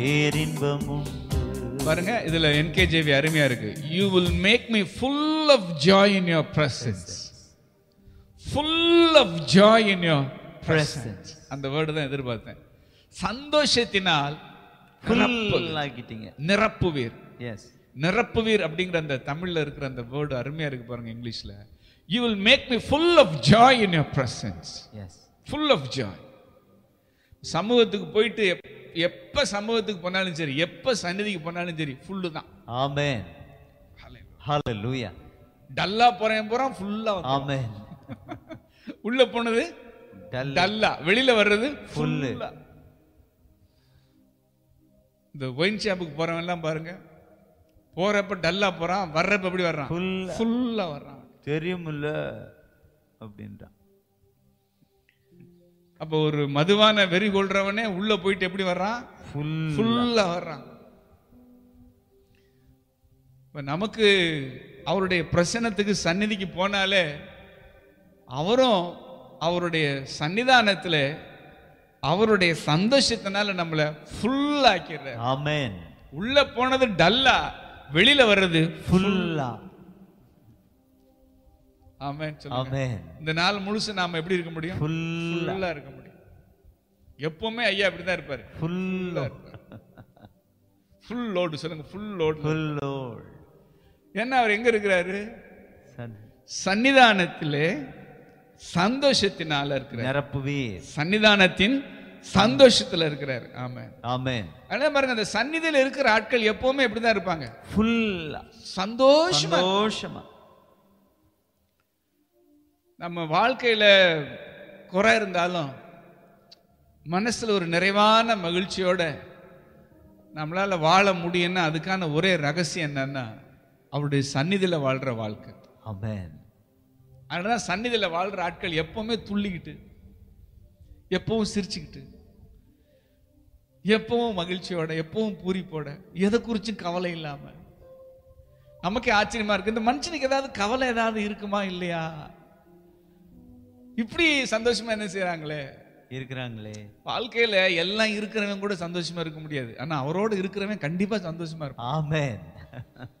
பேரின்பம் உண்டு பாருங்க இதுல என்கேஜேவி அருமையா இருக்கு you will make me full of joy in your presence full of joy in your presence அந்த வேர்டு தான் எதிர்பார்த்தேன் சந்தோஷத்தினால் நிரப்பு- ஃபுல் ஆக்கிட்டீங்க நிரப்புவீர் எஸ் நிரப்புவீர் அப்படிங்கிற அந்த தமிழ்ல இருக்கிற அந்த வேர்டு அருமையா இருக்கு பாருங்க இங்கிலீஷ்ல you will make me full of joy in your presence yes full of joy சமூகத்துக்கு போயிட்டு எப்- எப்ப சமூகத்துக்கு போனாலும் சரி எப்ப சந்நிதிக்கு போனாலும் சரி ஃபுல்லு தான் ஆமென் ஹalleluya டல்லா போறேன் போறான் ஃபுல்லா ஆமென் உள்ள போனது டல் டல்லா வெளியில வர்றது Full. ஃபுல்லா இந்த ஒயின் ஷாப்புக்கு போறவன் எல்லாம் பாருங்க போறப்ப டல்லா போறான் வர்றப்ப எப்படி வர்றான் ஃபுல் ஃபுல்லா வர்றான் தெரியுமில்ல அப்படின்றான் அப்போ ஒரு மதுவான வெறி கொள்றவனே உள்ள போயிட்டு எப்படி வர்றான் ஃபுல் ஃபுல்லா வர்றான் இப்ப நமக்கு அவருடைய பிரசன்னத்துக்கு சந்நிதிக்கு போனாலே அவரும் அவருடைய சன்னிதானத்துல அவருடைய சந்தோஷத்தினால நம்மள ஃபுல் ஆக்கிடுறார் ஆமென் உள்ள போனது டல்லா வெளியில வர்றது ஃபுல்லா ஆமென் சொல்லுங்க ஆமென் இந்த நாள் முழுசு நாம எப்படி இருக்க முடியும் ஃபுல்லா ஃபுல்லா இருக்க முடியும் எப்பவுமே ஐயா இப்படிதான் இருப்பாரு ஃபுல்லா ஃபுல் லோடு சொல்லுங்க ஃபுல் லோடு ஃபுல்லோல் ஏன்னா அவர் எங்க இருக்கிறாரு சன் சன்னிதானத்திலே சந்தோஷத்தினால இருக்கிறார் நிரப்புவீர் சன்னிதானத்தின் சந்தோஷத்துல இருக்கிறார் ஆமா ஆமென் அதே பாருங்க அந்த சந்நிதியில இருக்கிற ஆட்கள் எப்பவுமே இப்படிதான் இருப்பாங்க ஃபுல்லா சந்தோஷமா சந்தோஷமா நம்ம வாழ்க்கையில குறை இருந்தாலும் மனசுல ஒரு நிறைவான மகிழ்ச்சியோட நம்மளால வாழ முடியும்னா அதுக்கான ஒரே ரகசியம் என்னன்னா அவருடைய சந்நிதியில வாழ்ற வாழ்க்கை ஆமென் அதனால சந்நிதியில வாழ்ற ஆட்கள் எப்பவுமே துள்ளிக்கிட்டு எப்பவும் சிரிச்சுக்கிட்டு எப்பவும் மகிழ்ச்சியோட எப்பவும் பூரிப்போட எதை குறிச்சும் கவலை இல்லாம நமக்கே ஆச்சரியமா இருக்கு இந்த மனுஷனுக்கு ஏதாவது கவலை ஏதாவது இருக்குமா இல்லையா இப்படி சந்தோஷமா என்ன செய்றாங்களே இருக்கிறாங்களே வாழ்க்கையில எல்லாம் இருக்கிறவன் கூட சந்தோஷமா இருக்க முடியாது ஆனா அவரோட இருக்கிறவன் கண்டிப்பா சந்தோஷமா இருப்பான் ஆமென்